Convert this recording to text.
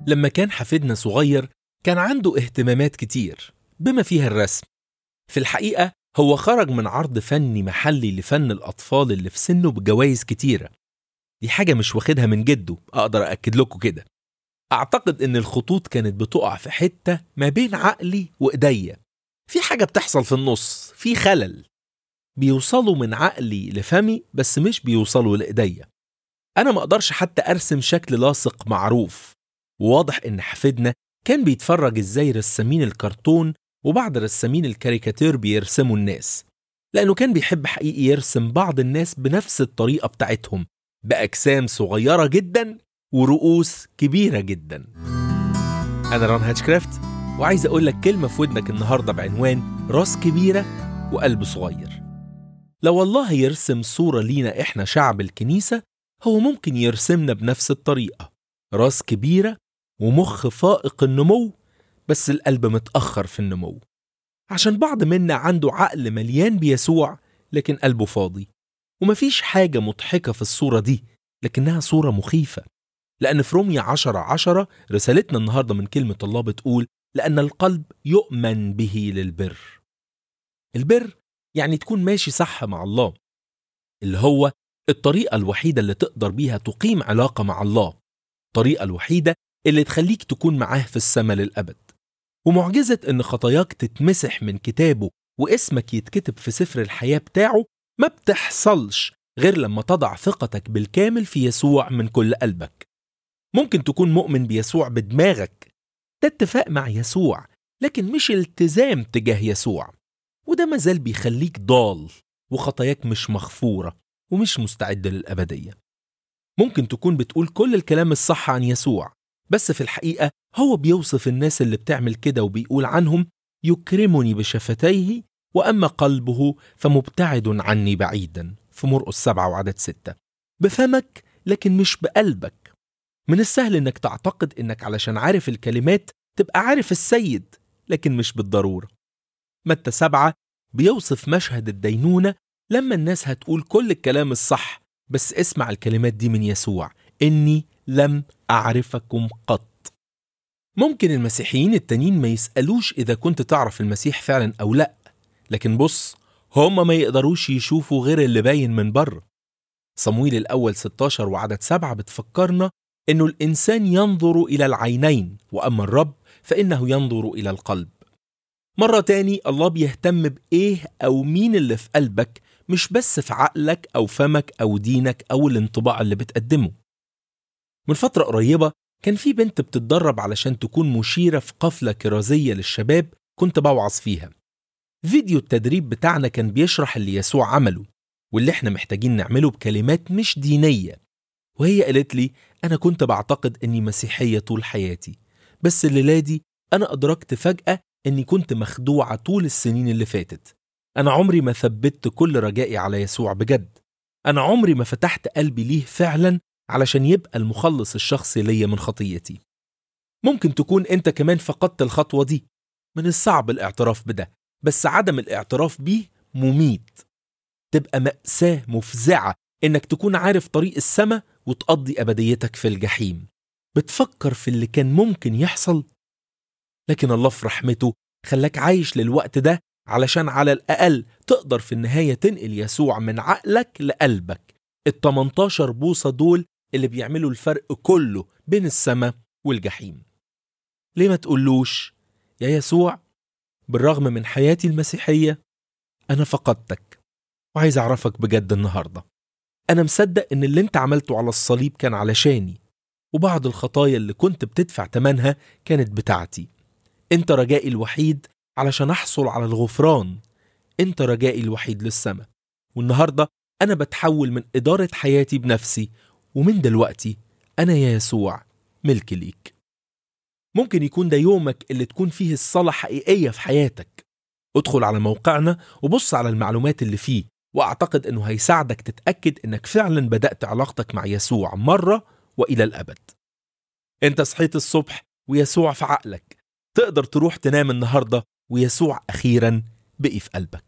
لما كان حفيدنا صغير كان عنده اهتمامات كتير بما فيها الرسم في الحقيقة هو خرج من عرض فني محلي لفن الأطفال اللي في سنه بجوائز كتيرة دي حاجة مش واخدها من جده أقدر أكد لكم كده أعتقد إن الخطوط كانت بتقع في حتة ما بين عقلي وإيديا في حاجة بتحصل في النص في خلل بيوصلوا من عقلي لفمي بس مش بيوصلوا لإيديا أنا ما أقدرش حتى أرسم شكل لاصق معروف وواضح إن حفيدنا كان بيتفرج إزاي رسامين الكرتون وبعض رسامين الكاريكاتير بيرسموا الناس لأنه كان بيحب حقيقي يرسم بعض الناس بنفس الطريقة بتاعتهم بأجسام صغيرة جدا ورؤوس كبيرة جدا أنا ران هاتشكرافت وعايز أقول لك كلمة في ودنك النهاردة بعنوان راس كبيرة وقلب صغير لو الله يرسم صورة لينا إحنا شعب الكنيسة هو ممكن يرسمنا بنفس الطريقة راس كبيرة ومخ فائق النمو بس القلب متأخر في النمو عشان بعض منا عنده عقل مليان بيسوع لكن قلبه فاضي ومفيش حاجة مضحكة في الصورة دي لكنها صورة مخيفة لأن في رومية عشرة عشرة رسالتنا النهاردة من كلمة الله بتقول لأن القلب يؤمن به للبر البر يعني تكون ماشي صح مع الله اللي هو الطريقة الوحيدة اللي تقدر بيها تقيم علاقة مع الله الطريقة الوحيدة اللي تخليك تكون معاه في السماء للأبد ومعجزة إن خطاياك تتمسح من كتابه واسمك يتكتب في سفر الحياة بتاعه ما بتحصلش غير لما تضع ثقتك بالكامل في يسوع من كل قلبك ممكن تكون مؤمن بيسوع بدماغك ده اتفاق مع يسوع لكن مش التزام تجاه يسوع وده مازال بيخليك ضال وخطاياك مش مغفورة ومش مستعد للأبدية ممكن تكون بتقول كل الكلام الصح عن يسوع بس في الحقيقة هو بيوصف الناس اللي بتعمل كده وبيقول عنهم يكرمني بشفتيه وأما قلبه فمبتعد عني بعيدا في مرقس سبعة وعدد ستة بفمك لكن مش بقلبك من السهل انك تعتقد انك علشان عارف الكلمات تبقى عارف السيد لكن مش بالضرورة متى سبعة بيوصف مشهد الدينونة لما الناس هتقول كل الكلام الصح بس اسمع الكلمات دي من يسوع إني لم أعرفكم قط ممكن المسيحيين التانيين ما يسألوش إذا كنت تعرف المسيح فعلا أو لأ لكن بص هما ما يقدروش يشوفوا غير اللي باين من بره صمويل الأول 16 وعدد سبعة بتفكرنا إنه الإنسان ينظر إلى العينين وأما الرب فإنه ينظر إلى القلب مرة تاني الله بيهتم بإيه أو مين اللي في قلبك مش بس في عقلك أو فمك أو دينك أو الانطباع اللي بتقدمه من فترة قريبة كان في بنت بتتدرب علشان تكون مشيرة في قفلة كرازية للشباب كنت بوعظ فيها فيديو التدريب بتاعنا كان بيشرح اللي يسوع عمله واللي احنا محتاجين نعمله بكلمات مش دينية وهي قالت لي أنا كنت بعتقد إني مسيحية طول حياتي بس الليلة دي أنا أدركت فجأة إني كنت مخدوعة طول السنين اللي فاتت أنا عمري ما ثبت كل رجائي على يسوع بجد أنا عمري ما فتحت قلبي ليه فعلا علشان يبقى المخلص الشخصي ليا من خطيتي ممكن تكون أنت كمان فقدت الخطوة دي من الصعب الاعتراف بده بس عدم الاعتراف بيه مميت تبقى مأساة مفزعة إنك تكون عارف طريق السماء وتقضي أبديتك في الجحيم بتفكر في اللي كان ممكن يحصل لكن الله في رحمته خلاك عايش للوقت ده علشان على الأقل تقدر في النهاية تنقل يسوع من عقلك لقلبك ال 18 بوصة دول اللي بيعملوا الفرق كله بين السماء والجحيم ليه ما تقولوش يا يسوع بالرغم من حياتي المسيحية أنا فقدتك وعايز أعرفك بجد النهاردة أنا مصدق إن اللي أنت عملته على الصليب كان علشاني وبعض الخطايا اللي كنت بتدفع تمنها كانت بتاعتي أنت رجائي الوحيد علشان أحصل على الغفران أنت رجائي الوحيد للسماء والنهاردة أنا بتحول من إدارة حياتي بنفسي ومن دلوقتي أنا يا يسوع ملك ليك ممكن يكون ده يومك اللي تكون فيه الصلاة حقيقية في حياتك ادخل على موقعنا وبص على المعلومات اللي فيه وأعتقد أنه هيساعدك تتأكد أنك فعلا بدأت علاقتك مع يسوع مرة وإلى الأبد أنت صحيت الصبح ويسوع في عقلك تقدر تروح تنام النهاردة ويسوع أخيرا بقي في قلبك